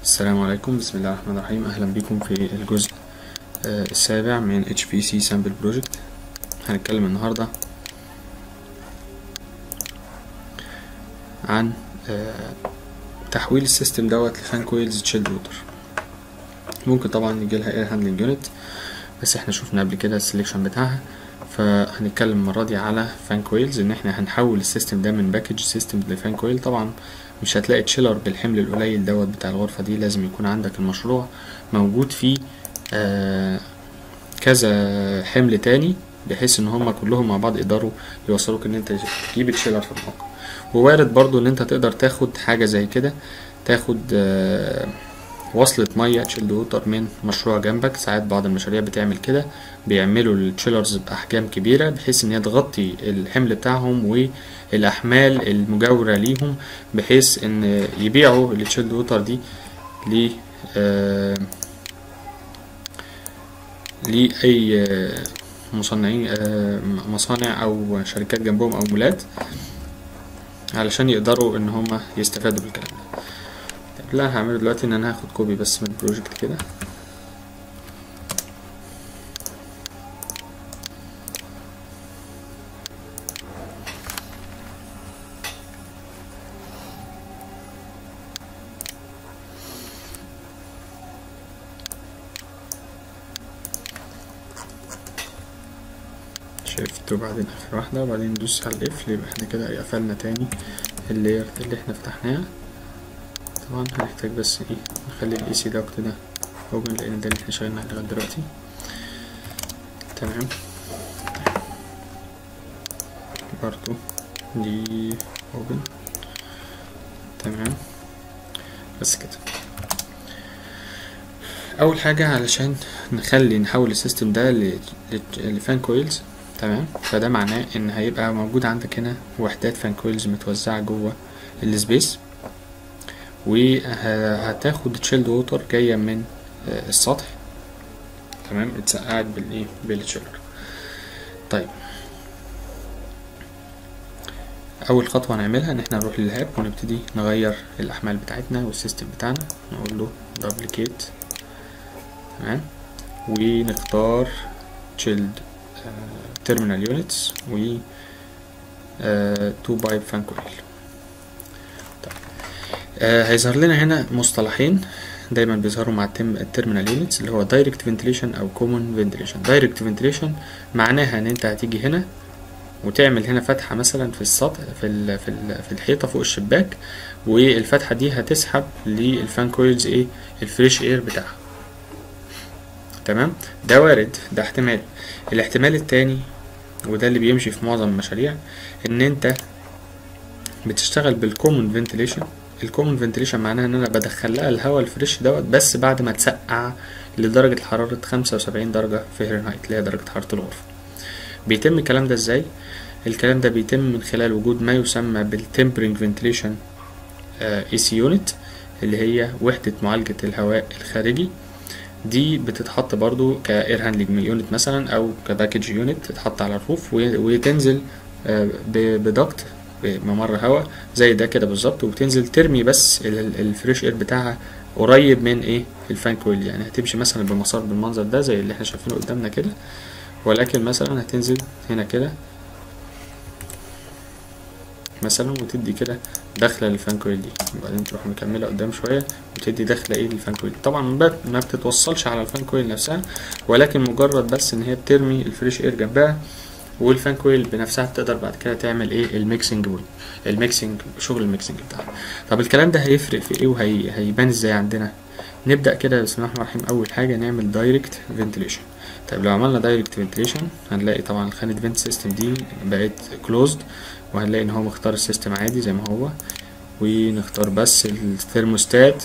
السلام عليكم بسم الله الرحمن الرحيم اهلا بكم في الجزء آه، السابع من HPC Sample Project هنتكلم النهاردة عن آه، تحويل السيستم دوت لفان كويلز تشيلد ووتر ممكن طبعا يجي لها اير هاندلنج يونت بس احنا شفنا قبل كده السليكشن بتاعها فهنتكلم المرة دي على فان كويلز ان احنا هنحول السيستم ده من باكج سيستم لفان كويل طبعا مش هتلاقي تشيلر بالحمل القليل دوت بتاع الغرفة دي لازم يكون عندك المشروع موجود فيه آه كذا حمل تاني بحيث ان هما كلهم مع بعض يقدروا يوصلوك ان انت تجيب التشيلر في الموقع ووارد برضو ان انت تقدر تاخد حاجة زي كده تاخد آه وصلة مية تشيلد ووتر من مشروع جنبك ساعات بعض المشاريع بتعمل كده بيعملوا التشيلرز بأحجام كبيرة بحيث إن هي تغطي الحمل بتاعهم والأحمال المجاورة ليهم بحيث إن يبيعوا التشيلد ووتر دي ل آه لأي آه مصنعين آه مصانع أو شركات جنبهم أو مولات علشان يقدروا إن هما يستفادوا بالكلام ده اللي انا هعمله دلوقتي ان انا هاخد كوبي بس من البروجكت كده شيفت وبعدين اخر واحدة وبعدين ندوس على القفل يبقى احنا كده قفلنا تاني اللاير اللي احنا فتحناها طبعا هنحتاج بس ايه نخلي الاي سي دوكت ده اوبن لان ده اللي احنا شغالين عليه لغايه دلوقتي تمام برضو دي اوبن تمام بس كده اول حاجه علشان نخلي نحول السيستم ده لفان كويلز تمام فده معناه ان هيبقى موجود عندك هنا وحدات فان كويلز متوزعه جوه السبيس وهتاخد تشيلد ووتر جايه من السطح تمام اتسقعت بالايه بالتشيلر طيب اول خطوه هنعملها ان احنا نروح للهاب ونبتدي نغير الاحمال بتاعتنا والسيستم بتاعنا نقول له دبليكيت تمام ونختار تشيلد تيرمينال يونتس و تو بايب فان كويل آه هيظهر لنا هنا مصطلحين دايما بيظهروا مع التيرمينال يونتس اللي هو دايركت فنتليشن او كومون فنتليشن دايركت فنتليشن معناها ان انت هتيجي هنا وتعمل هنا فتحه مثلا في السطح في ال في ال في الحيطه فوق الشباك والفتحه دي هتسحب للفان كويلز ايه الفريش اير بتاعها تمام ده وارد ده احتمال الاحتمال التاني وده اللي بيمشي في معظم المشاريع ان انت بتشتغل بالكومون فنتليشن الكومن فنتليشن معناها ان انا بدخل لها الهواء الفريش دوت بس بعد ما تسقع لدرجة حرارة خمسة وسبعين درجة فهرنهايت اللي هي درجة حرارة الغرفة بيتم الكلام ده ازاي الكلام ده بيتم من خلال وجود ما يسمى بالتمبرينج فنتليشن اي سي يونت اللي هي وحدة معالجة الهواء الخارجي دي بتتحط برضو كاير هاندلنج يونت مثلا او كباكج يونت تتحط على الروف وتنزل بدكت بممر هواء زي ده كده بالظبط وبتنزل ترمي بس الفريش اير بتاعها قريب من ايه الفان كويل يعني هتمشي مثلا بمسار بالمنظر ده زي اللي احنا شايفينه قدامنا كده ولكن مثلا هتنزل هنا كده مثلا وتدي كده داخله للفان كويل دي وبعدين تروح مكمله قدام شويه وتدي داخله ايه للفان كويل طبعا ما بتتوصلش على الفان كويل نفسها ولكن مجرد بس ان هي بترمي الفريش اير جنبها والفان كويل بنفسها بتقدر بعد كده تعمل ايه الميكسنج ويل الميكسنج شغل الميكسنج بتاعها طب الكلام ده هيفرق في ايه وهيبان ازاي عندنا نبدا كده بسم الله الرحمن الرحيم اول حاجه نعمل دايركت فنتليشن طيب لو عملنا دايركت فنتليشن هنلاقي طبعا الخانه فنت سيستم دي بقت كلوزد وهنلاقي ان هو مختار السيستم عادي زي ما هو ونختار بس الثيرموستات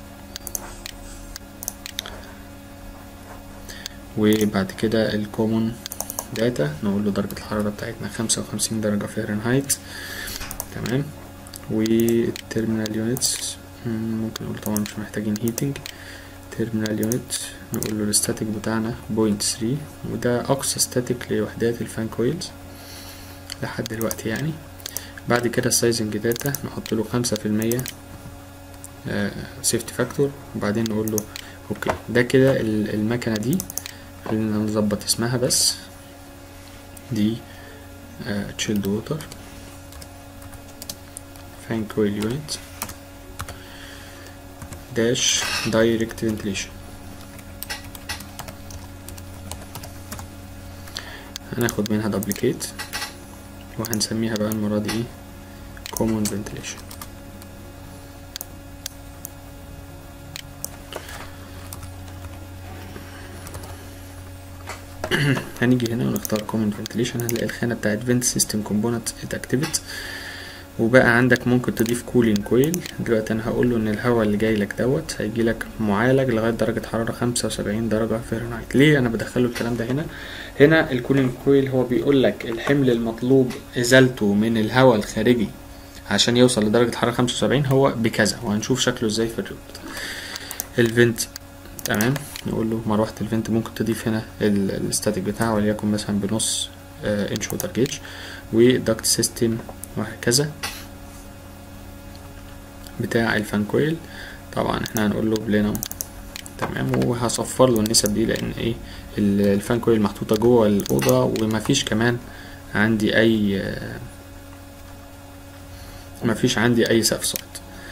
وبعد كده الكومون داتا نقول له درجة الحرارة بتاعتنا خمسة وخمسين درجة فahrenheit تمام والتيرمينال يونتس ممكن نقول طبعا مش محتاجين هيتنج تيرمينال يونت نقول له الستاتيك بتاعنا بوينت ثري وده أقصى ستاتيك لوحدات الفان كويلز لحد دلوقتي يعني بعد كده السايزنج داتا نحط له خمسة في المية سيفتي فاكتور وبعدين نقول له اوكي ده كده ال- المكنه دي خلينا نظبط اسمها بس دي تشيلد ووتر فان كويل يونت داش دايركت فنتليشن هناخد منها دبليكيت وهنسميها بقى المرة دي ايه common ventilation هنيجي هنا ونختار common ventilation هنلاقي الخانة بتاعت vent system component اتاكتيفت وبقى عندك ممكن تضيف كولين كويل دلوقتي انا هقول له ان الهواء اللي جاي لك دوت هيجي لك معالج لغايه درجه حراره 75 درجه فahrenheit ليه انا بدخله الكلام ده هنا هنا الكولين كويل هو بيقول لك الحمل المطلوب ازالته من الهواء الخارجي عشان يوصل لدرجه حراره 75 هو بكذا وهنشوف شكله ازاي في الريبورت الفنت تمام نقول له مروحه الفنت ممكن تضيف هنا الستاتيك بتاعه وليكن مثلا بنص انش ووتر جيج ودكت سيستم وهكذا بتاع الفان كويل طبعا احنا هنقول له بلينم تمام وهصفر له النسب دي لان ايه ال- الفان كويل محطوطه جوه الاوضه ومفيش كمان عندي اي مفيش عندي اي سقف صوت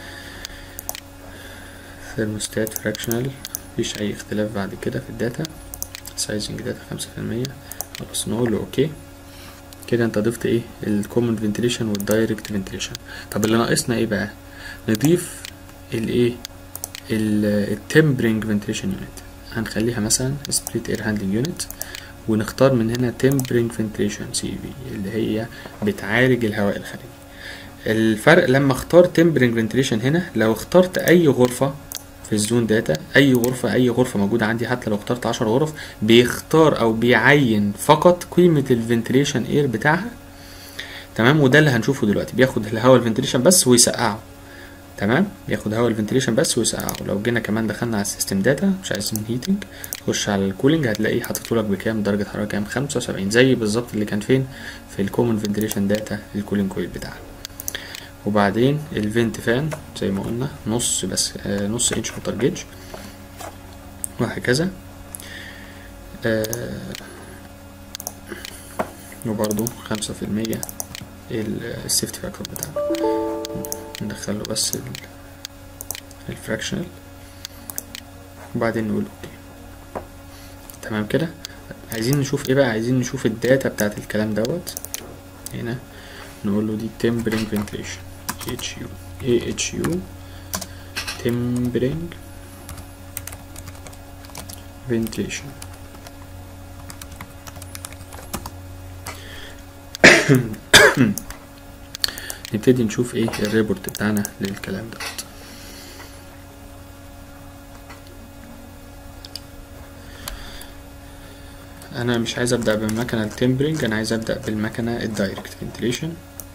ثيرموستات فراكشنال مفيش اي اختلاف بعد كده في الداتا سايزنج داتا خمسة في المية خلاص نقول له اوكي كده انت ضفت ايه الكومن فنتيليشن والدايركت فنتيليشن طب اللي ناقصنا ايه بقى نضيف الايه التمبرنج فنتيليشن يونت هنخليها مثلا سبليت اير هاندلنج يونت ونختار من هنا تمبرنج فنتيليشن سي في اللي هي بتعالج الهواء الخارجي الفرق لما اختار تمبرنج فنتيليشن هنا لو اخترت اي غرفه في الزون داتا اي غرفه اي غرفه موجوده عندي حتى لو اخترت 10 غرف بيختار او بيعين فقط قيمه الفنتيليشن اير بتاعها تمام وده اللي هنشوفه دلوقتي بياخد الهواء الفنتيليشن بس ويسقعه تمام ياخد هواء الفنتيليشن بس ويسقعه لو جينا كمان دخلنا على السيستم داتا مش عايزين هيتنج خش على الكولينج هتلاقيه حاطط لك بكام درجه حراره كام 75 زي بالظبط اللي كان فين في الكومن فنتيليشن داتا الكولينج كويل بتاعنا وبعدين الفنت فان زي ما قلنا نص بس آه نص انش ووتر جيج وهكذا آه وبرضو خمسة في المية السيفتي فاكتور بتاعنا ندخله بس الفراكشنال وبعدين نقول اوكي تمام كده عايزين نشوف ايه بقى عايزين نشوف الداتا بتاعت الكلام دوت هنا نقول له دي tempering ventilation HU AHU tempering ventilation نبتدي نشوف ايه الريبورت بتاعنا للكلام دوت انا مش عايز ابدا بالمكنه التمبرنج انا عايز ابدا بالمكنه الدايركت فنتيليشن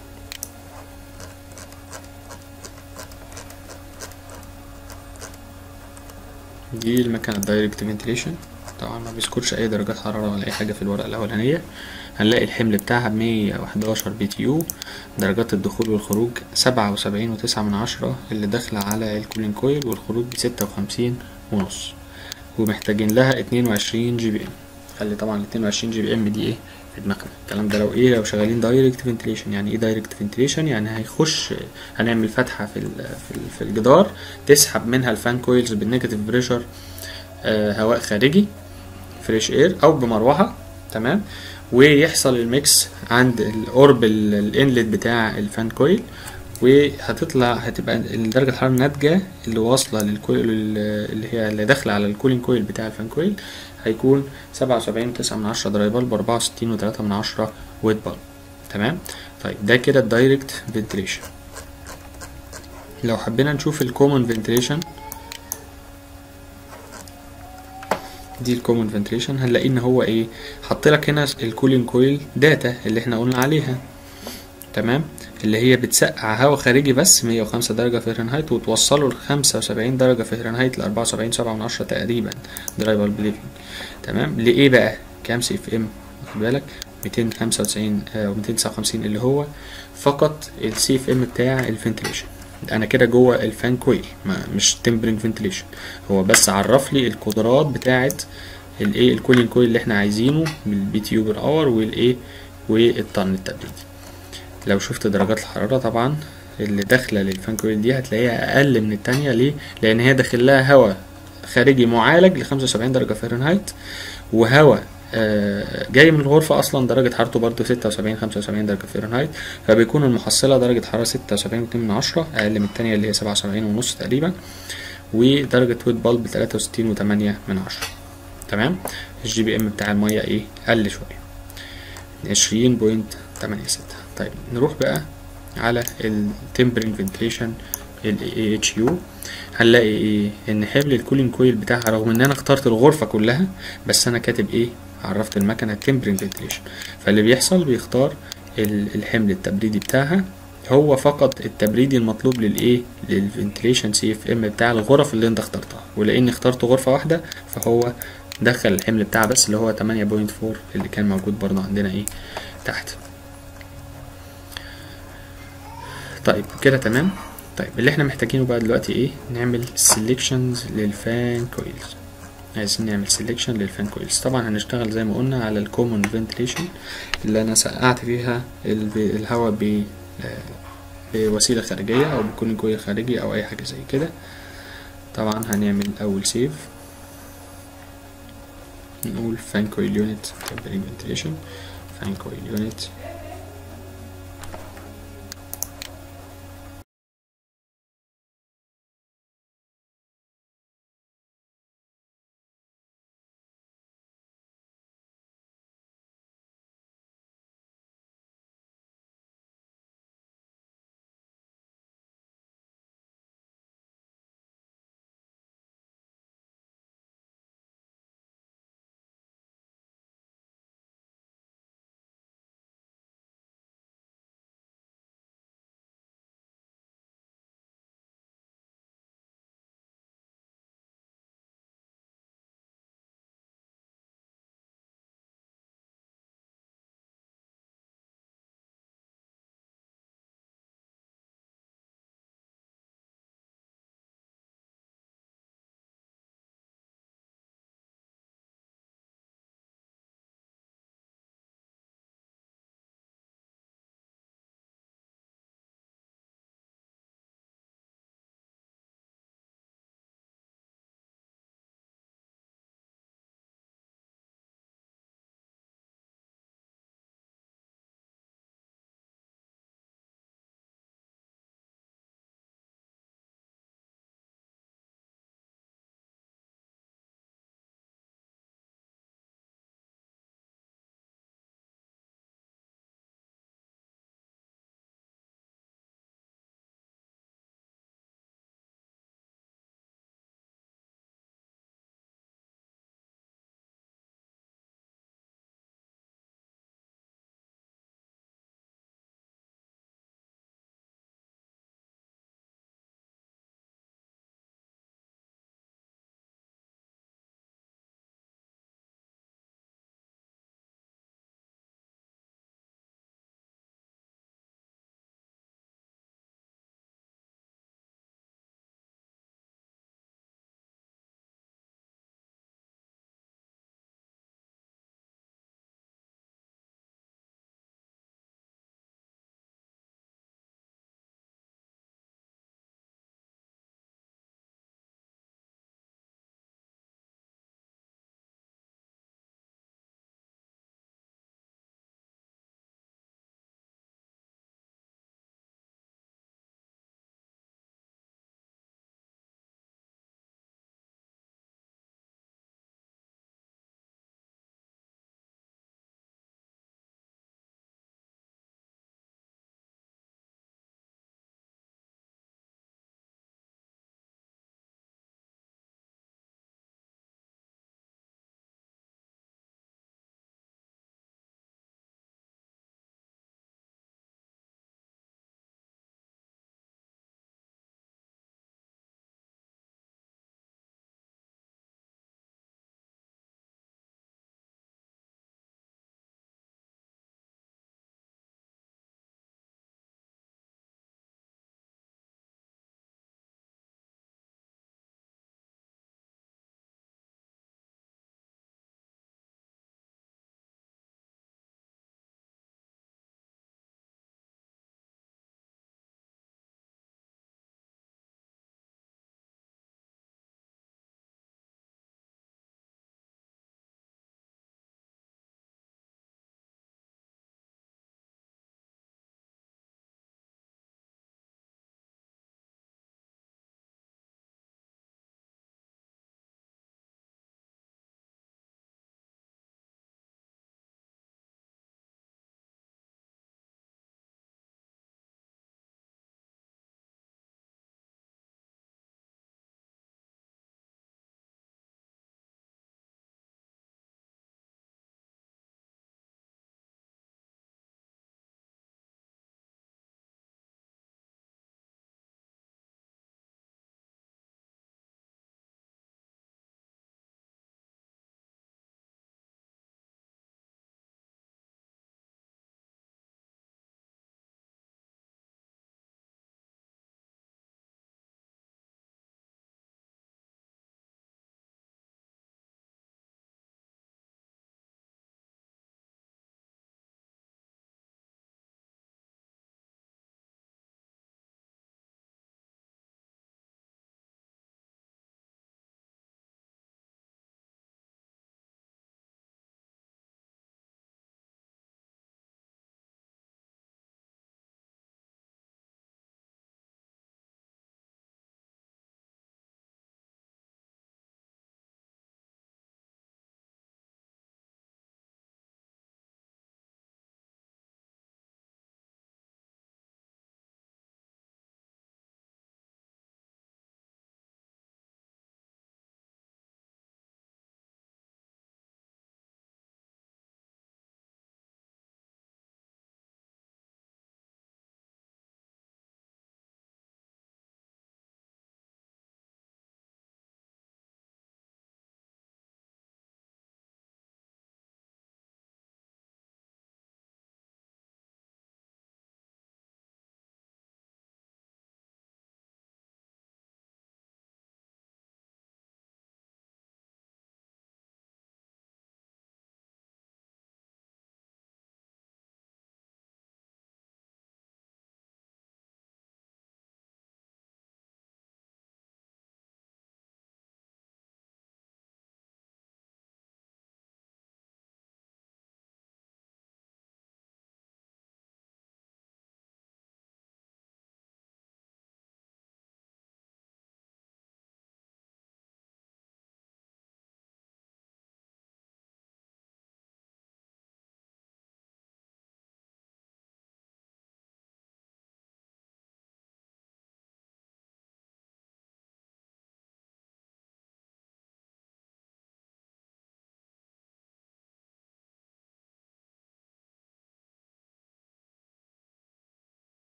دي المكنه الدايركت فنتيليشن طبعا ما بيذكرش اي درجات حراره ولا اي حاجه في الورقه الاولانيه هنلاقي الحمل بتاعها بمية وحداشر بي تي يو درجات الدخول والخروج سبعة وسبعين وتسعة من عشرة اللي داخلة على الكولين كويل والخروج بستة وخمسين ونص ومحتاجين لها اتنين وعشرين جي بي ام خلي طبعا الاتنين وعشرين جي بي ام دي ايه في دماغنا الكلام ده لو ايه لو شغالين دايركت فنتيليشن يعني ايه دايركت فنتيليشن يعني هيخش هنعمل فتحة في في, في الجدار تسحب منها الفان كويلز بالنيجاتيف بريشر آه هواء خارجي فريش اير او بمروحة تمام ويحصل الميكس عند القرب الانلت بتاع الفان كويل وهتطلع هتبقى درجة الحرارة الناتجة اللي واصلة للكويل اللي هي اللي داخلة على الكولين كويل بتاع الفان كويل هيكون سبعة وسبعين وتسعة من عشرة دراي بلب أربعة وستين وتلاتة من عشرة ويت بلب تمام طيب ده كده الدايركت فنتريشن لو حبينا نشوف الكومن فنتريشن دي الكومن فنتريشن هنلاقي ان هو ايه حط لك هنا الكولين كويل داتا اللي احنا قلنا عليها تمام اللي هي بتسقع هواء خارجي بس 105 درجة فahrenheit وتوصله ل 75 درجة فahrenheit ل 74 7 من عشرة تقريبا دراي بالب ليفنج تمام لإيه بقى كام سي اف ام واخد بالك 295 و 259 اللي هو فقط السي اف ام بتاع الفنتريشن انا كده جوه الفان كويل ما مش تمبرنج فنتليشن هو بس عرف لي القدرات بتاعه الايه الكولين كويل اللي احنا عايزينه بالبي تي يو بر اور والايه والطن التبريدي لو شفت درجات الحراره طبعا اللي داخله للفان كويل دي هتلاقيها اقل من التانية ليه لان هي داخل لها هواء خارجي معالج ل 75 درجه فahrenheit وهواء آه، جاي من الغرفة أصلا درجة حرارته برضه 76 75 درجة فahrenheit فبيكون المحصلة درجة حرارة 76 من عشرة أقل من التانية اللي هي 77 ونص تقريبا ودرجة ويت بالب 63 وتمانية من عشرة تمام الجي بي ام بتاع المية ايه قل شوية عشرين بوينت تمانية ستة طيب نروح بقى على التمبرنج فنتليشن ال اتش يو هنلاقي ايه ان حمل الكولين كويل بتاعها رغم ان انا اخترت الغرفة كلها بس انا كاتب ايه عرفت المكنة تمبرنج فنتليشن فاللي بيحصل بيختار ال- الحمل التبريدي بتاعها هو فقط التبريدي المطلوب للايه للفنتليشن سي اف ام بتاع الغرف اللي انت اخترتها ولاني اخترت غرفة واحدة فهو دخل الحمل بتاعها بس اللي هو 8.4 اللي كان موجود برضه عندنا ايه تحت طيب كده تمام طيب اللي احنا محتاجينه بقى دلوقتي ايه نعمل سيلكشنز للفان كويلز عايزين نعمل سيلكشن للفان كويلز طبعا هنشتغل زي ما قلنا على الكومون فنتليشن اللي انا سقعت فيها ال- الهواء ب آه، بوسيله خارجيه او بكون كويل خارجي او اي حاجه زي كده طبعا هنعمل اول سيف نقول فان كويل يونت تمبرينج فنتليشن فان كويل يونت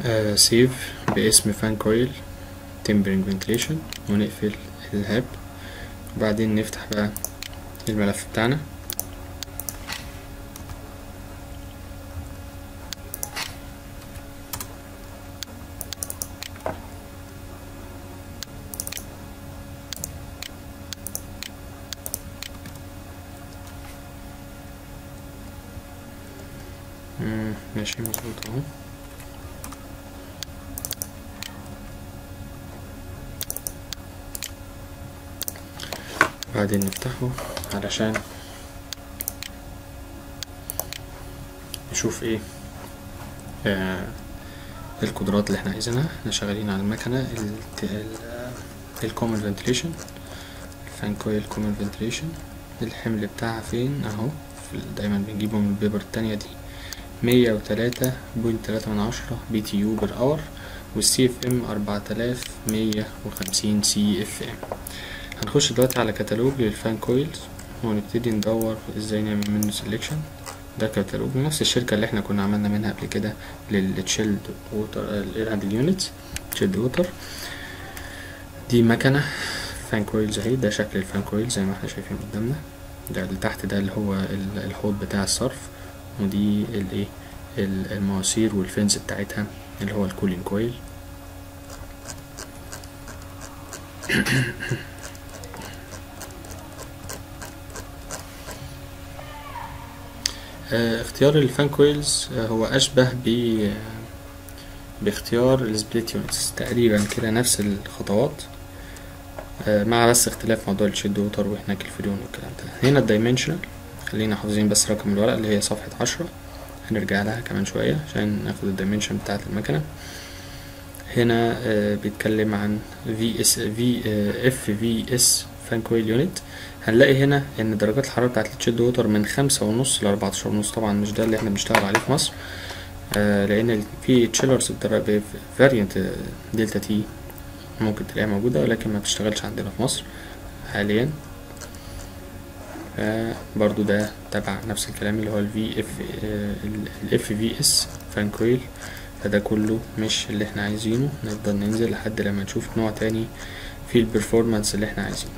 سيف باسم فان كويل تمبرنج فنتليشن ونقفل الهاب وبعدين نفتح بقى الملف بتاعنا مم، ماشي مظبوط اهو بعدين نفتحه علشان نشوف ايه آه القدرات اللي احنا عايزينها احنا شغالين على المكنة الكومن فنتليشن الفان كويل كومن فنتليشن الحمل بتاعها فين اهو في ال- دايما بنجيبه من البيبر التانية دي مية وتلاتة بوينت تلاتة من عشرة بي تي يو بر اور والسي اف ام أربعة آلاف مية وخمسين سي اف ام هنخش دلوقتي على كتالوج للفان كويلز ونبتدي ندور ازاي نعمل منه سيلكشن ده كتالوج من نفس الشركة اللي احنا كنا عملنا منها قبل كده للتشيلد ووتر الايرهاند يونتس تشيلد ووتر دي مكنة فان كويلز اهي ده شكل الفان كويل زي ما احنا شايفين قدامنا ده اللي تحت ده اللي هو ال- الحوض بتاع الصرف ودي الايه ال- المواسير والفنز بتاعتها اللي هو الكولين كويل آه، اختيار الفان كويلز آه، هو أشبه ب آه، باختيار السبليت يونتس تقريبا كده نفس الخطوات آه، مع بس اختلاف موضوع الشيد ووتر وهناك الفريون والكلام ده هنا الدايمنشنال خلينا حافظين بس رقم الورق اللي هي صفحة عشرة هنرجع لها كمان شوية عشان ناخد الدايمنشن بتاعة المكنة هنا آه، بيتكلم عن في اس في اف في اس فان كويل يونت هنلاقي هنا ان درجات الحراره بتاعه التشيد ووتر من خمسة ونص لأربعتاشر ونص طبعا مش ده اللي احنا بنشتغل عليه في مصر آه لان ال- في تشيلرز فاريانت دلتا تي ممكن تلاقيها موجوده ولكن ما بتشتغلش عندنا في مصر حاليا آه برضو ده تبع نفس الكلام اللي هو الفي اف الاف في اس فان كويل فده كله مش اللي احنا عايزينه نفضل ننزل لحد لما نشوف نوع تاني في البرفورمانس اللي احنا عايزينه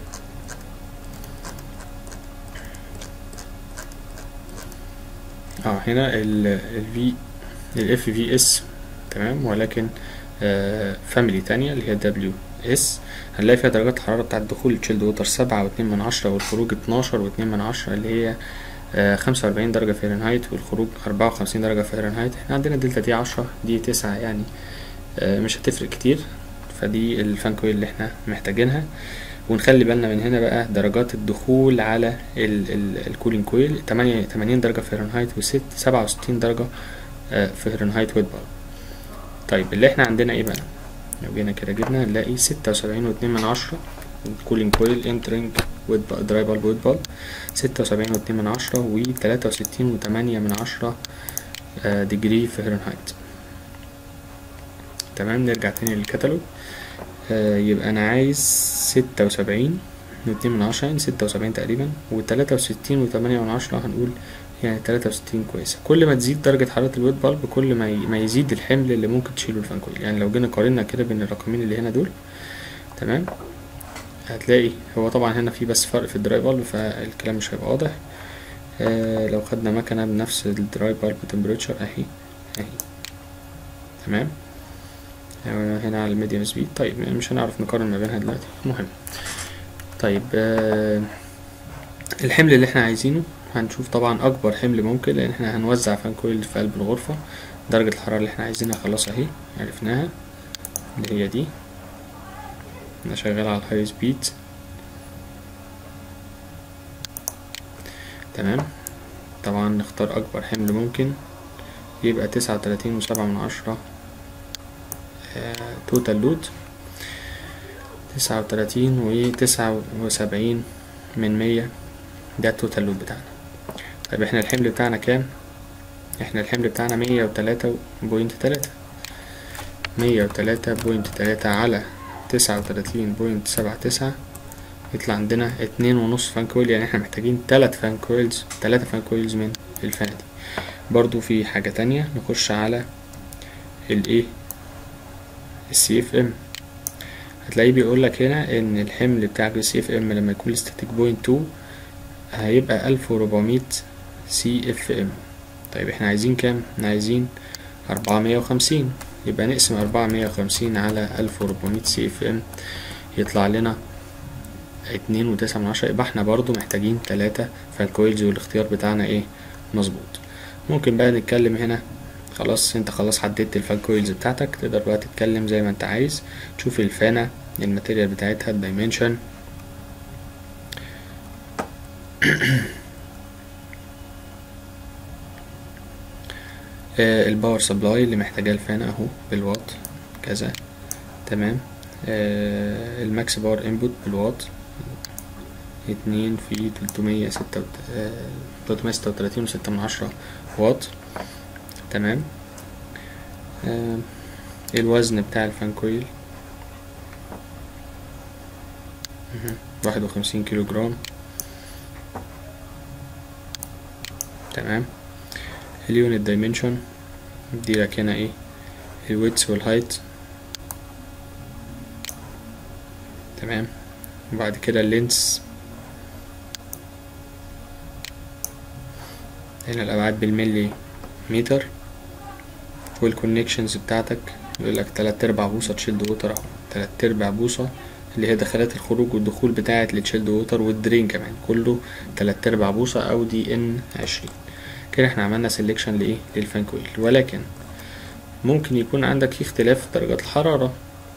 اه هنا ال ال V ال FVS تمام ولكن فاميلي تانية اللي هي WS هنلاقي فيها درجات الحرارة بتاعة دخول الشيلد ووتر سبعة واتنين من عشرة والخروج اتناشر واتنين من عشرة اللي هي خمسة وأربعين درجة فahrenheit والخروج أربعة وخمسين درجة فahrenheit احنا عندنا دلتا دي عشرة دي تسعة يعني آه، مش هتفرق كتير فدي الفان كويل اللي احنا محتاجينها ونخلي بالنا من هنا بقى درجات الدخول على ال ال الكولين كويل 8 80 درجة فahrenheit وست 67 درجة آه، فahrenheit ويت بال طيب اللي احنا عندنا ايه بقى لو جينا كده جبنا نلاقي ستة وسبعين واتنين من عشرة الكولين كويل انترنج ويت دراي بالب ويت بالب ستة وسبعين واتنين من عشرة وتلاتة وستين وتمانية من عشرة آه، ديجري فahrenheit تمام نرجع تاني للكتالوج آه، يبقى انا عايز ستة وسبعين واتنين من عشرة يعني ستة وسبعين تقريبا وتلاتة وستين وتمانية من عشرة هنقول يعني تلاتة وستين كويسة كل ما تزيد درجة حرارة الويت بالب كل ما ي- ما يزيد الحمل اللي ممكن تشيله الفان كويل يعني لو جينا قارنا كده بين الرقمين اللي هنا دول تمام هتلاقي هو طبعا هنا في بس فرق في الدراي بالب فالكلام مش هيبقى واضح آه لو خدنا مكنة بنفس الدراي بالب تمبريتشر اهي اهي تمام آه، هنا على الميديوم سبيد طيب يعني مش هنعرف نقارن ما بينها دلوقتي المهم طيب آه الحمل اللي احنا عايزينه هنشوف طبعا اكبر حمل ممكن لان احنا هنوزع فان كويل في قلب الغرفة درجة الحرارة اللي احنا عايزينها خلاص اهي عرفناها اللي هي دي انا شغال على الهاي سبيد تمام طبعا نختار اكبر حمل ممكن يبقى تسعة وتلاتين وسبعة من عشرة توتال لود تسعة وتلاتين وتسعة وسبعين من مية ده التوتال لود بتاعنا طيب احنا الحمل بتاعنا كام احنا الحمل بتاعنا مية وتلاتة بوينت تلاتة مية وتلاتة بوينت تلاتة على تسعة وتلاتين بوينت سبعة تسعة يطلع عندنا اتنين ونص فان كويل يعني احنا محتاجين تلات فان كويلز تلاتة فان كويلز من الفانة دي برضو في حاجة تانية نخش على الايه السي اف ام هتلاقيه بيقول لك هنا ان الحمل بتاع السي اف ام لما يكون ستاتيك بوينت 2 هيبقى 1400 سي اف ام طيب احنا عايزين كام احنا عايزين 450 يبقى نقسم 450 على 1400 سي اف ام يطلع لنا اتنين وتسعة من عشرة يبقى احنا برضو محتاجين تلاتة فالكويلز والاختيار بتاعنا ايه مظبوط ممكن بقى نتكلم هنا خلاص انت خلاص حددت الفالكويلز بتاعتك تقدر بقى تتكلم زي ما انت عايز تشوف الفانة الماتيريال بتاعتها الدايمنشن آه الباور سبلاي اللي محتاجاه الفانة اهو بالوات كذا تمام آه الماكس باور انبوت بالوات اتنين في تلتمية ستة تلتمية ستة وتلاتين وستة من عشرة واط تمام آه الوزن بتاع الفان كويل واحد وخمسين كيلو جرام تمام اليونت دايمنشن دي لك هنا ايه الويتس والهايت تمام وبعد كده اللينس هنا الأبعاد بالملي متر والكونكشنز بتاعتك يقول لك تلات أرباع بوصة تشيلد ووتر أهو تلات أرباع بوصة اللي هي دخلات الخروج والدخول بتاعة التشيلد ووتر والدرين كمان كله تلات أرباع بوصة أو دي إن عشرين كده احنا عملنا سيلكشن لإيه للفان كويل ولكن ممكن يكون عندك في اختلاف في درجات الحرارة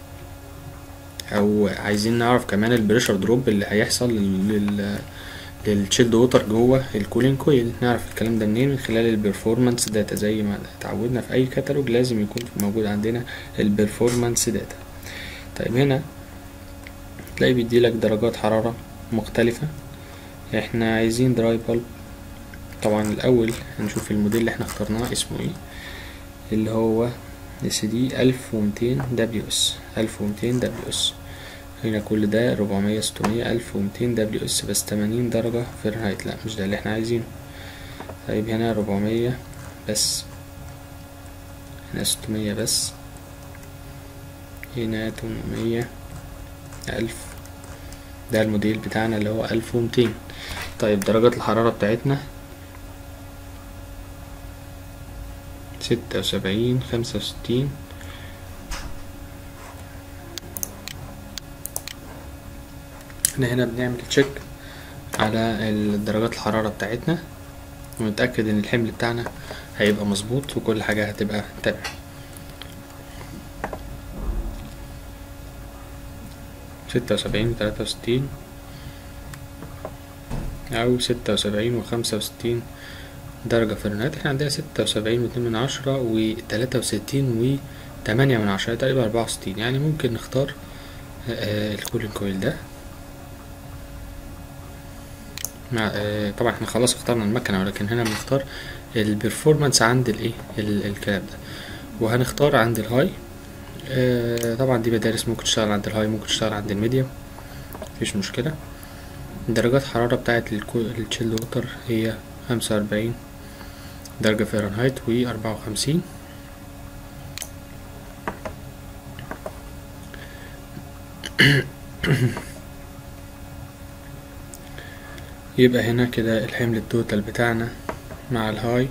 أو عايزين نعرف كمان البريشر دروب اللي هيحصل لل للتشيلد ووتر جوه الكولين كويل نعرف الكلام ده منين من خلال البرفورمانس داتا زي ما اتعودنا في اي كتالوج لازم يكون موجود عندنا البرفورمانس داتا طيب هنا تلاقي بيديلك درجات حرارة مختلفة احنا عايزين دراي بالب طبعا الاول هنشوف الموديل اللي احنا اخترناه اسمه ايه اللي هو اس دي الف ومتين دبليو اس الف ومتين دبليو اس هنا كل ده ربعمية ستمية ألف ومتين دبليو اس بس تمانين درجة فahrenheit لا مش ده اللي احنا عايزينه طيب هنا ربعمية بس هنا ستمية بس هنا تمنمية ألف ده الموديل بتاعنا اللي هو ألف ومتين طيب درجات الحرارة بتاعتنا ستة وسبعين خمسة وستين احنا هنا بنعمل تشيك على درجات الحرارة بتاعتنا ونتأكد ان الحمل بتاعنا هيبقى مظبوط وكل حاجة هتبقى تمام ستة وسبعين وتلاتة وستين أو ستة وسبعين وخمسة وستين درجة فahrenheit احنا عندنا ستة وسبعين واتنين من عشرة وتلاتة وستين وتمانية من عشرة تقريبا أربعة وستين يعني ممكن نختار الكولين كويل ده مع آه طبعا احنا خلاص اخترنا المكنة ولكن هنا بنختار البرفورمانس عند الايه الكلام ده وهنختار عند الهاي آه طبعا دي مدارس ممكن تشتغل عند الهاي ممكن تشتغل عند الميديوم مفيش مشكلة درجات حرارة بتاعة التشيلد ووتر هي خمسة وأربعين درجة فahrenheit وأربعة وخمسين يبقى هنا كده الحمل التوتال بتاعنا مع الهاي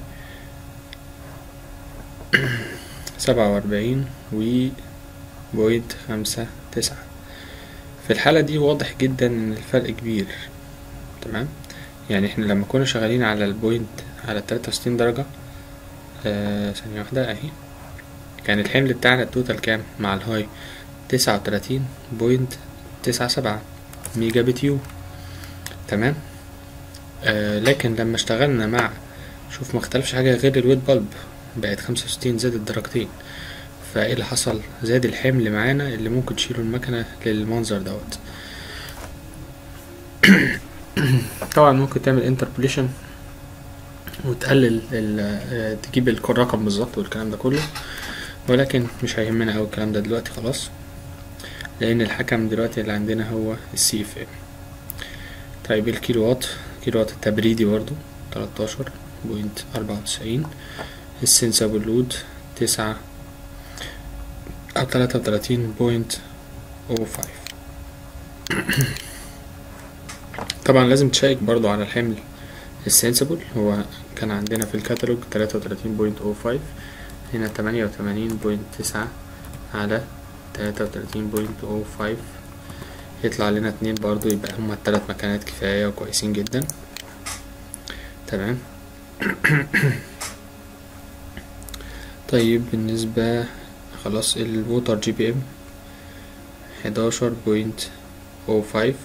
سبعة وأربعين و بوينت خمسة تسعة في الحالة دي واضح جدا إن الفرق كبير تمام يعني احنا لما كنا شغالين على البوينت على تلاتة وستين درجة آه ثانية واحدة اهي كان الحمل بتاعنا التوتال كام مع الهاي تسعة وتلاتين بوينت تسعة سبعة ميجا بتيو تمام آه لكن لما اشتغلنا مع شوف ما اختلفش حاجة غير الويت بلب بقت خمسة وستين زادت درجتين فايه اللي حصل زاد الحمل معانا اللي ممكن تشيله المكنة للمنظر دوت طبعا ممكن تعمل انتربوليشن وتقلل تجيب الرقم بالظبط والكلام ده كله ولكن مش هيهمنا اوي الكلام ده دلوقتي خلاص لان الحكم دلوقتي اللي عندنا هو السي اف ام طيب الكيلو وات كيلو وات التبريدي برضو تلاتاشر بوينت أربعة وتسعين السنسابل لود تسعة أو تلاتة وتلاتين بوينت أو فايف طبعا لازم تشيك برضو على الحمل السنسبل هو كان عندنا في الكتالوج تلاتة وتلاتين بوينت أو فايف هنا تمانية وتمانين بوينت تسعة على تلاتة وتلاتين بوينت أو فايف يطلع لنا اتنين برضو يبقى هما التلات مكانات كفاية وكويسين جدا تمام طيب بالنسبة خلاص الووتر جي بي ام حداشر بوينت او فايف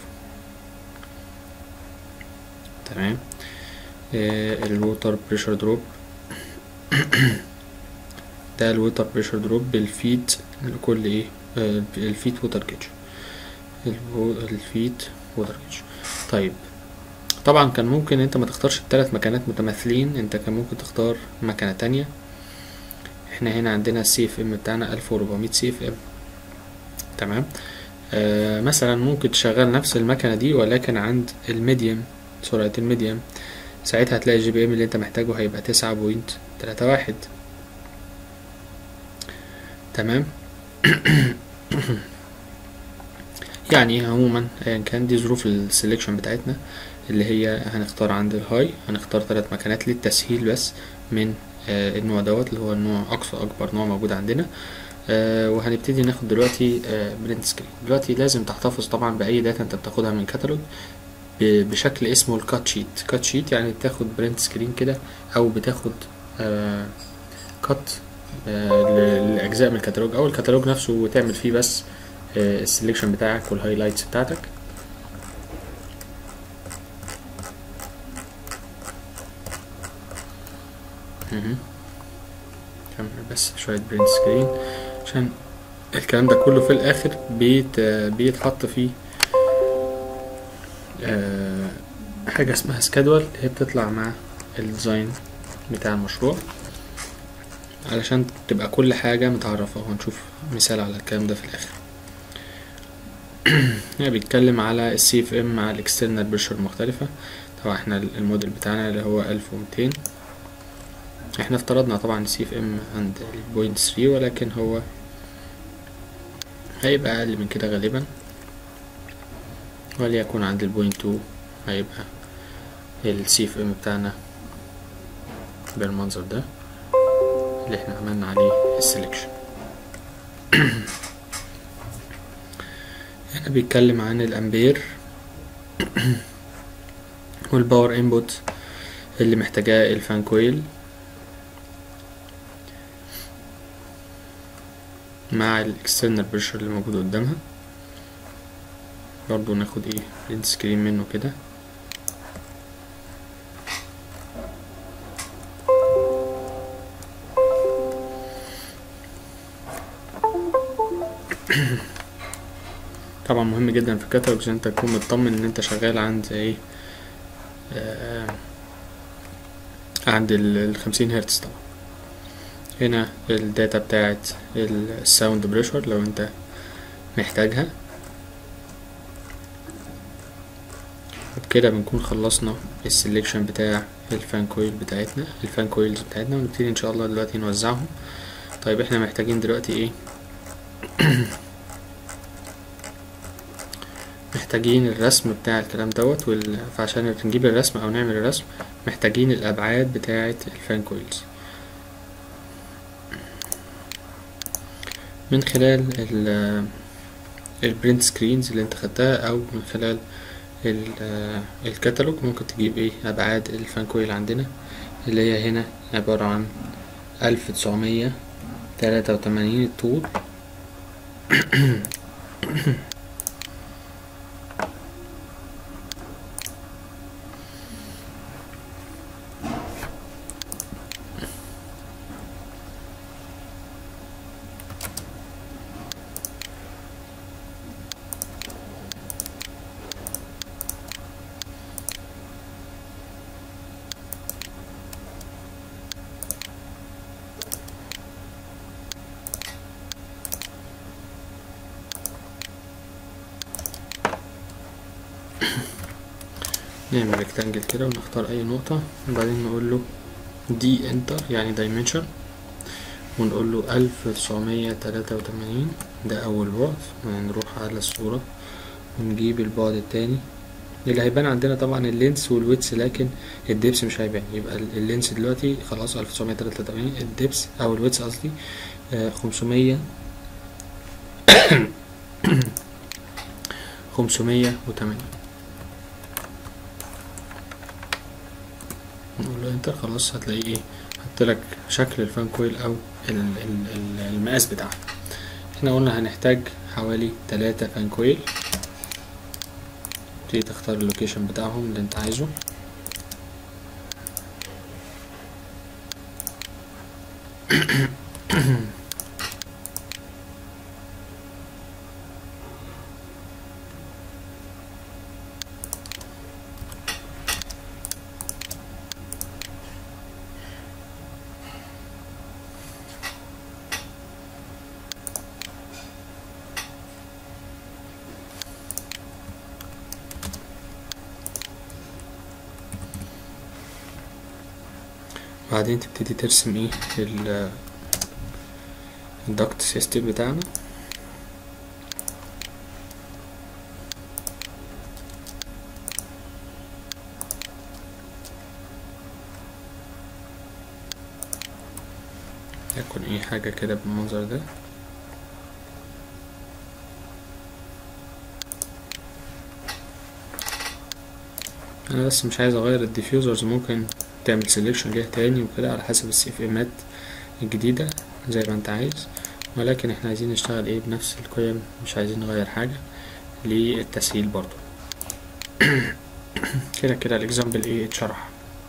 تمام آه الووتر بريشر دروب ده الووتر بريشر دروب بالفيت لكل ايه آه الفيت ووتر جيج الفيت ووتر جيج طيب طبعا كان ممكن انت ما تختارش الثلاث مكانات متماثلين انت كان ممكن تختار مكنة تانية احنا هنا عندنا السي اف ام بتاعنا الف وربعمية سي اف ام تمام آه مثلا ممكن تشغل نفس المكنة دي ولكن عند الميديم سرعة الميديم ساعتها هتلاقي الجي بي ام اللي انت محتاجه هيبقى تسعة بوينت تلاتة واحد تمام يعني عموما ايا كان دي ظروف السلكشن بتاعتنا اللي هي هنختار عند الهاي هنختار ثلاث مكانات للتسهيل بس من آه النوع دوت اللي هو النوع اقصى اكبر نوع موجود عندنا آه وهنبتدي ناخد دلوقتي آه برنت سكرين دلوقتي لازم تحتفظ طبعا باي داتا انت بتاخدها من كتالوج بشكل اسمه الكات شيت كات شيت يعني بتاخد برنت سكرين كده او بتاخد آه كات آه لاجزاء من الكتالوج او الكتالوج نفسه وتعمل فيه بس آه السلكشن بتاعك والهايلايتس بتاعتك كمل بس شوية برنت سكرين عشان الكلام ده كله في الاخر بيت بيتحط فيه آه حاجة اسمها سكادول هي بتطلع مع الديزاين بتاع المشروع علشان تبقى كل حاجة متعرفة وهنشوف مثال على الكلام ده في الاخر هنا بيتكلم على السي اف ام مع الاكسترنال بريشر المختلفة طبعا احنا الموديل بتاعنا اللي هو الف ومتين احنا افترضنا طبعا السي اف ام عند البوينت ثري ولكن هو هيبقى اقل من كده غالبا وليكن عند البوينت تو هيبقى السي اف ام بتاعنا بالمنظر ده اللي احنا عملنا عليه السلكشن هنا بيتكلم عن الامبير والباور انبوت اللي محتاجاه الفان كويل مع الاكسترنال بريشر اللي موجود قدامها برضو ناخد ايه برنت سكرين منه كده طبعا مهم جدا في الكاتالوج عشان انت تكون مطمن ان انت شغال عند ايه آه عند الخمسين هرتز طبعا هنا الداتا بتاعت الساوند بريشر لو انت محتاجها وبكده بنكون خلصنا السلكشن بتاع الفان كويل بتاعتنا الفان كويلز بتاعتنا ونبتدي ان شاء الله دلوقتي نوزعهم طيب احنا محتاجين دلوقتي ايه محتاجين الرسم بتاع الكلام دوت وال... فعشان نجيب الرسم او نعمل الرسم محتاجين الابعاد بتاعه الفان كويلز من خلال ال البرنت سكرينز اللي انت خدتها او من خلال الكتالوج ممكن تجيب ايه ابعاد الفان كويل عندنا اللي هي هنا عبارة عن الف تسعمية تلاتة وتمانين الطول نعمل ريكتانجل كده ونختار اي نقطة وبعدين نقول له دي انتر يعني دايمنشن ونقول له ألف تسعمية تلاتة وتمانين ده أول بعد ونروح على الصورة ونجيب البعد التاني اللي هيبان عندنا طبعا اللينس والويتس لكن الدبس مش هيبان يبقى ال- اللينس دلوقتي خلاص ألف تسعمية تلاتة وتمانين الدبس أو الويتس قصدي خمسمية خمسمية وتمانين نقول له انتر خلاص هتلاقيه ايه حط لك شكل الفان كويل او ال- ال- ال- المقاس بتاعها احنا قلنا هنحتاج حوالي تلاتة فان كويل تبتدي تختار اللوكيشن بتاعهم اللي انت عايزه بعدين تبتدي ترسم ايه ال الدكت سيستم بتاعنا يكون ايه حاجة كده بالمنظر ده انا بس مش عايز اغير الديفيوزرز ممكن تعمل سيلكشن ليها تاني وكده على حسب السي اف امات الجديدة زي ما انت عايز ولكن احنا عايزين نشتغل ايه بنفس القيم مش عايزين نغير حاجة للتسهيل برضو كده كده الاكزامبل ايه اتشرح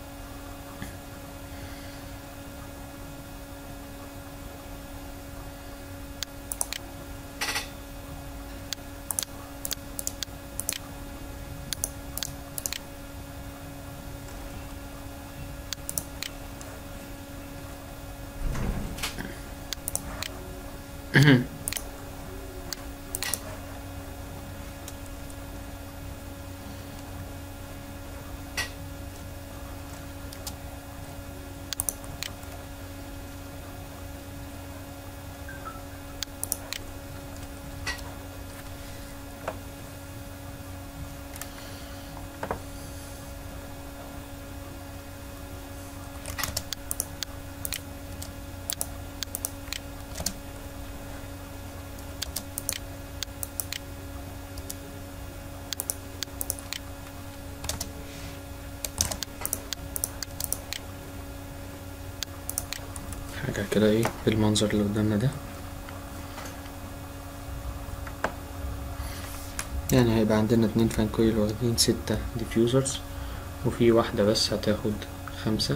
حاجة كده ايه بالمنظر اللي قدامنا ده يعني هيبقى عندنا اتنين فان كويل واخدين ستة ديفيوزرز وفي واحدة بس هتاخد خمسة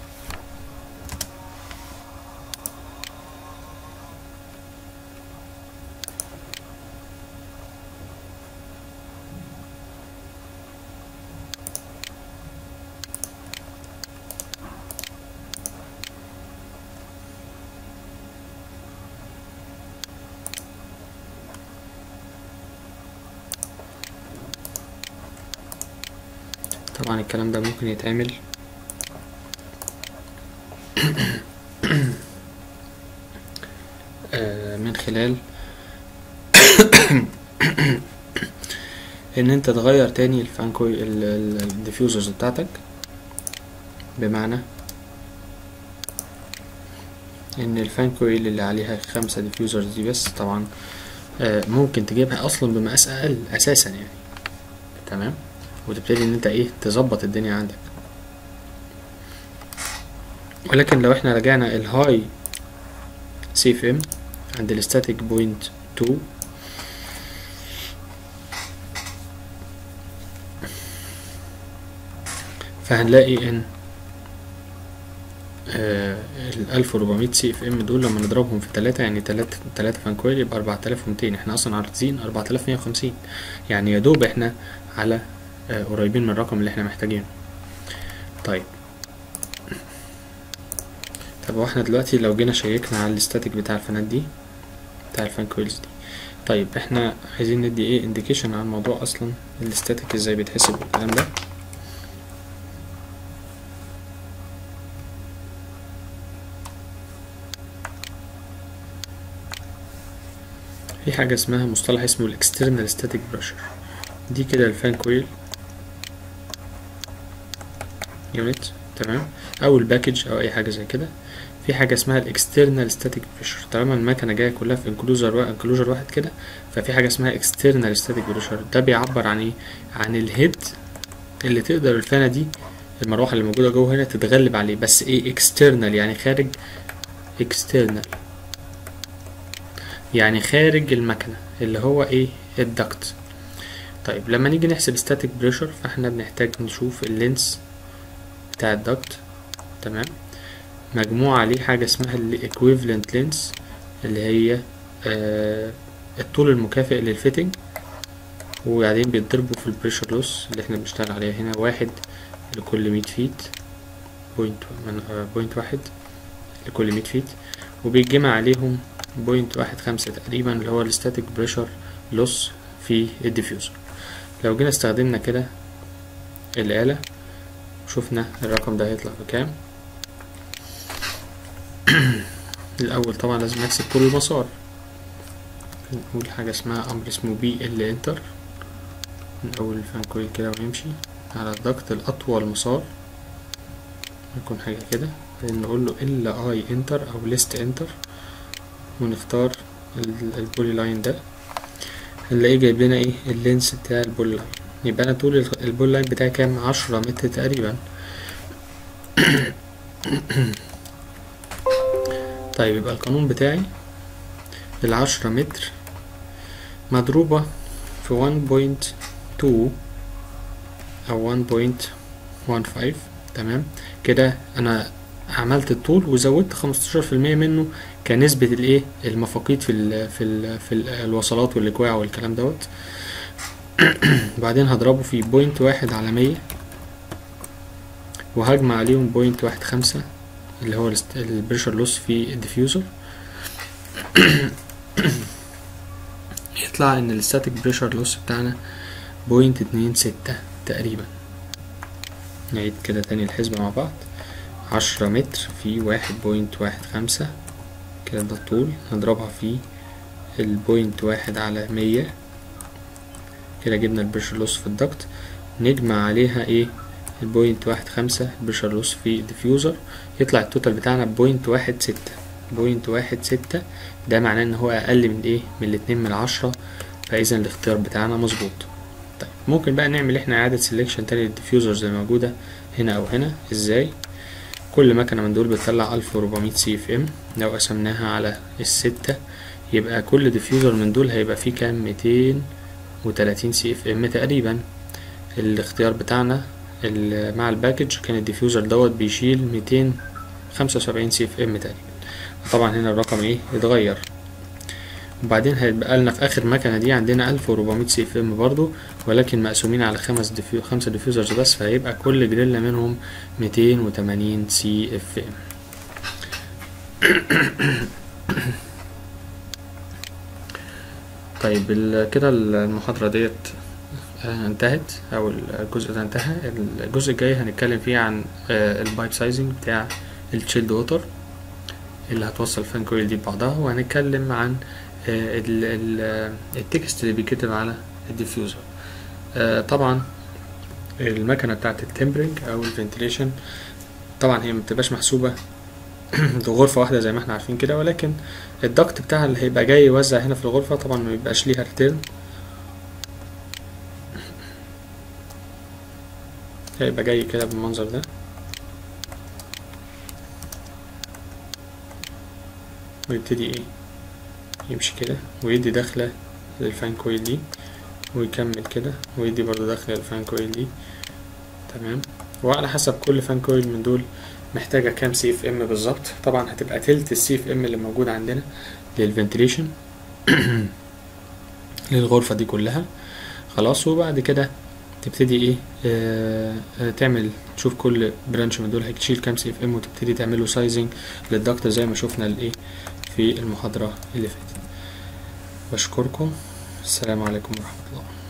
طبعا الكلام ده ممكن يتعمل آه، من خلال ان انت تغير تاني الفان كوي الديفيوزرز بتاعتك بمعنى ان الفان كويل اللي عليها خمسة ديفيوزرز دي بس طبعا آه، ممكن تجيبها اصلا بمقاس اقل اساسا يعني تمام وتبتدي ان انت ايه تظبط الدنيا عندك ولكن لو احنا رجعنا الهاي سي اف ام عند الستاتيك بوينت 2 فهنلاقي ان ال 1400 سي اف ام دول لما نضربهم في تلاتة يعني تلاتة تلاتة فانكويل يبقى 4200 احنا اصلا عارضين 4150 يعني يا دوب احنا على آه، قريبين من الرقم اللي احنا محتاجينه طيب طب واحنا دلوقتي لو جينا شيكنا على الاستاتيك بتاع الفانات دي بتاع الفان كويلز دي طيب احنا عايزين ندي ايه انديكيشن عن موضوع اصلا الاستاتيك ازاي بيتحسب والكلام ده في حاجة اسمها مصطلح اسمه الاكسترنال ستاتيك بريشر دي كده الفان كويل يونت تمام او الباكج او اي حاجة زي كده في حاجة اسمها الاكسترنال ستاتيك بريشر طالما المكنة جاية كلها في انكلوجر انكلوجر واحد كده ففي حاجة اسمها اكسترنال ستاتيك بريشر ده بيعبر عن ايه عن الهيد اللي تقدر الفانة دي المروحة اللي موجودة جوه هنا تتغلب عليه بس ايه اكسترنال يعني خارج اكسترنال يعني خارج المكنة اللي هو ايه الدكت طيب لما نيجي نحسب ستاتيك بريشر فاحنا بنحتاج نشوف اللينس بتاع الدكت تمام مجموع عليه حاجة اسمها الايكويفالنت لينس اللي هي آه الطول المكافئ للفيتنج وبعدين بيتضربوا في البريشر لوس اللي احنا بنشتغل عليها هنا واحد لكل مية فيت بوينت بوينت واحد لكل مية فيت وبيتجمع عليهم بوينت واحد خمسة تقريبا اللي هو الستاتيك بريشر لوس في الديفيوزر لو جينا استخدمنا كده الآلة شفنا الرقم ده هيطلع بكام الأول طبعا لازم نحسب طول المسار نقول حاجة اسمها أمر اسمه بي ال انتر من أول الفان كويل كده ونمشي على الضغط الأطول مسار يكون حاجة كده بعدين نقول له ال اي انتر أو ليست انتر ونختار البولي لاين ده هنلاقيه جايب لنا ايه اللينس بتاع البولي لاين يبقى انا طول البولي لاين بتاعي كام عشرة متر تقريبا طيب يبقى القانون بتاعي العشرة متر مضروبة في ون بوينت تو أو ون بوينت ون فايف تمام كده أنا عملت الطول وزودت خمستاشر في المية منه كنسبة الايه المفاقيد في ال في ال في ال الوصلات والاكواع والكلام دوت بعدين هضربه في بوينت واحد على مية وهجمع عليهم بوينت واحد خمسة اللي هو البريشر لوس في الديفيوزر يطلع ان الستاتيك بريشر لوس بتاعنا بوينت اتنين ستة تقريبا نعيد كده تاني الحسبة مع بعض عشرة متر في واحد بوينت واحد خمسة كده ده الطول نضربها في البوينت واحد على مية كده جبنا البريشر لوس في الضغط نجمع عليها ايه البوينت واحد خمسة البريشر لوس في الديفيوزر يطلع التوتال بتاعنا بوينت واحد ستة بوينت واحد ستة ده معناه ان هو اقل من ايه من الاتنين من العشرة فاذا الاختيار بتاعنا مظبوط طيب ممكن بقى نعمل احنا اعادة سيلكشن تاني للديفيوزرز اللي موجودة هنا او هنا ازاي كل مكنة من دول بتطلع ألف وربعمية سي اف ام لو قسمناها على الستة يبقى كل ديفيوزر من دول هيبقى فيه كام ميتين وتلاتين سي اف ام تقريبا الاختيار بتاعنا مع الباكج كان الديفيوزر دوت بيشيل ميتين خمسة وسبعين سي اف ام تقريبا طبعا هنا الرقم ايه اتغير وبعدين هيبقى لنا في اخر مكنه دي عندنا 1400 سي اف ام برضو ولكن مقسومين على خمس ديفيو خمسة ديفيوزرز بس فهيبقى كل جريلا منهم 280 سي اف ام طيب كده المحاضرة ديت انتهت او الجزء ده انتهى الجزء الجاي هنتكلم فيه عن البايب سايزنج بتاع التشيلد ووتر اللي هتوصل فان كويل دي ببعضها وهنتكلم عن التكست اللي بيتكتب على الديفيوزر طبعا المكنه بتاعت التمبرنج او الفنتيليشن طبعا هي مبتبقاش محسوبه غرفه واحده زي ما احنا عارفين كده ولكن الضغط بتاعها اللي هيبقى جاي يوزع هنا في الغرفه طبعا ما بيبقاش ليها ريتيرن هيبقى جاي كده بالمنظر ده ويبتدي ايه يمشي كده ويدي دخلة للفان كويل دي ويكمل كده ويدي برضو دخلة للفان كويل دي تمام وعلى حسب كل فان كويل من دول محتاجة كام سي اف ام بالظبط طبعا هتبقى تلت السي اف ام اللي موجود عندنا للفنتريشن للغرفة دي كلها خلاص وبعد كده تبتدي ايه آه آه تعمل تشوف كل برانش من دول هتشيل كام سي اف ام وتبتدي تعمله سايزنج للضغط زي ما شفنا الايه في المحاضرة اللي فاتت بشكركم السلام عليكم ورحمة الله